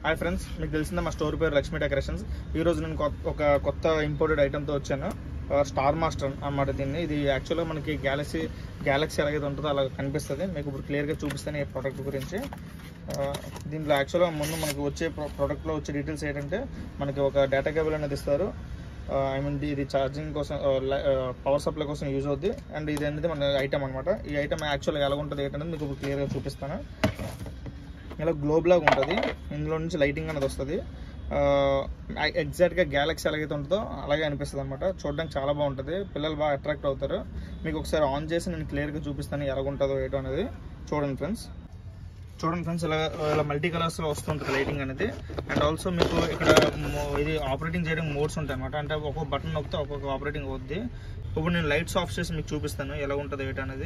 hi friends మీకు తెలిసిందే మా స్టోర్ పేరు లక్ష్మీ డెకరేషన్స్ ఈ రోజు నేను కొత్త- ఒక కొత్త ఇంపోర్టెడ్ ఐటెంతో వచ్చాను ఆ, స్టార్ మాస్టర్ అన్నమాట దీన్ని ఇది యాక్చువల్గా మనకి గ్యాలక్సీ గ్యాలక్సీ ఎలాగైతే ఉంటుందో అలా కనిపిస్తుంది మీకు ఇప్పుడు క్లియర్గా చూపిస్తాను ఈ ప్రోడక్ట్ గురించి ఆ, దీంట్లో యాక్చువల్గా ముందు మనకి వచ్చే ప్రో- ప్రోడక్ట్లో వచ్చే డీటెయిల్స్ ఏంటంటే మనకి ఒక డేటా కేబుల్ అనేది ఇస్తారు ఐ మీన్ ఇది ఛార్జింగ్ కోసం పవర్ సప్లై కోసం యూజ్ అవుద్ది అండ్ ఇది అనేది మన ఐటమ్ అనమాట ఈ ఐటమ్ యాక్చువల్గా ఎలా ఉంటుంది ఏంటనేది మీకు ఇప్పుడు క్లియర్గా చూపిస్తాను ఇలా గ్లోబ్ లాగా ఉంటుంది ఇందులో నుంచి లైటింగ్ అనేది వస్తుంది ఎగ్జాక్ట్గా గ్యాలక్సీ ఎలాగైతే ఉంటుందో అలాగే అనిపిస్తుంది అనమాట చూడడానికి చాలా బాగుంటుంది పిల్లలు బాగా అట్రాక్ట్ అవుతారు మీకు ఒకసారి ఆన్ చేసి నేను క్లియర్గా చూపిస్తాను ఎలా ఉంటుందో ఏంటో అనేది చూడండి ఫ్రెండ్స్ చూడండి ఫ్రెండ్స్ ఇలా ఇలా మల్టీ కలర్స్లో వస్తుంటుంది లైటింగ్ అనేది అండ్ ఆల్సో మీకు ఇక్కడ మో- ఇది ఆపరేటింగ్ చేయడం మోడ్స్ ఉంటాయి అనమాట అంటే ఒక్కొక్క బటన్ నొక్కితే ఒక్కొక్క ఆపరేటింగ్ అవుద్ది ఇప్పుడు నేను లైట్స్ ఆఫ్ చేసి మీకు చూపిస్తాను ఎలా ఉంటుంది ఏంటి అనేది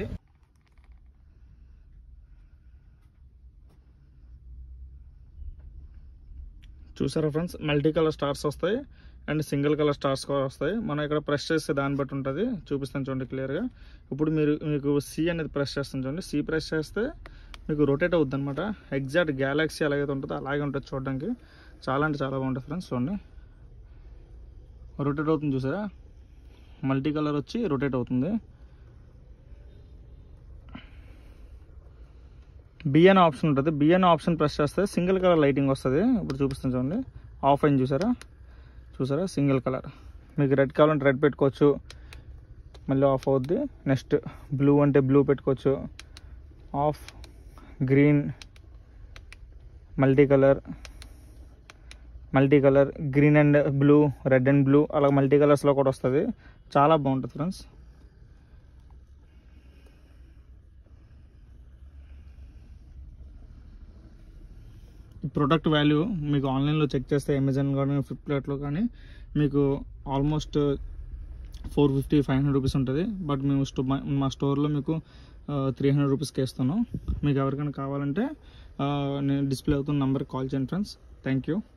చూసారా ఫ్రెండ్స్ మల్టీ కలర్ స్టార్స్ వస్తాయి అండ్ సింగిల్ కలర్ స్టార్స్ కూడా వస్తాయి మనం ఇక్కడ ప్రెస్ చేస్తే దాన్ని బట్టి ఉంటుంది చూపిస్తాను చూడండి క్లియర్గా ఇప్పుడు మీరు మీకు సి అనేది ప్రెస్ చేస్తాను చూడండి సి ప్రెస్ చేస్తే మీకు రొటేట్ అవుద్ది అనమాట ఎగ్జాక్ట్ గ్యాలక్సీ ఎలాగైతే ఉంటుందో అలాగే ఉంటుంది చూడడానికి చాలా అంటే చాలా బాగుంటుంది ఫ్రెండ్స్ చూడండి రొటేట్ అవుతుంది చూసారా మల్టీ కలర్ వచ్చి రొటేట్ అవుతుంది బి అనే ఆప్షన్ ఉంటుంది బి అనే ఆప్షన్ ప్రెస్ చేస్తే సింగిల్ కలర్ లైటింగ్ వస్తుంది ఇప్పుడు చూపిస్తాను చూడండి ఆఫ్ అయింది చూసారా చూసారా సింగిల్ కలర్ మీకు రెడ్ కావాలంటే రెడ్ పెట్టుకోవచ్చు మళ్ళీ ఆఫ్ అవుద్ది నెక్స్ట్ బ్లూ అంటే బ్లూ పెట్టుకోవచ్చు off green multi colour multi colour green and blue red and blue అలా మల్టీ కలర్స్లో కూడా వస్తుంది చాలా బాగుంటుంది ఫ్రెండ్స్ ఈ ప్రోడక్ట్ వాల్యూ మీకు ఆన్లైన్లో చెక్ చేస్తే అమెజాన్ కానీ ఫ్లిప్కార్ట్లో కానీ మీకు almost four fifty five hundred rupees ఉంటుంది బట్ మేము స్టో మా- మా స్టోర్లో మీకు త్రీ హండ్రెడ్ రూపీస్కి ఇస్తాను మీకు ఎవరికైనా కావాలంటే ఆ, నేను డిస్ప్లే అవుతున్న నెంబర్కి కాల్ చేయండి ఫ్రెండ్స్ థ్యాంక్ యూ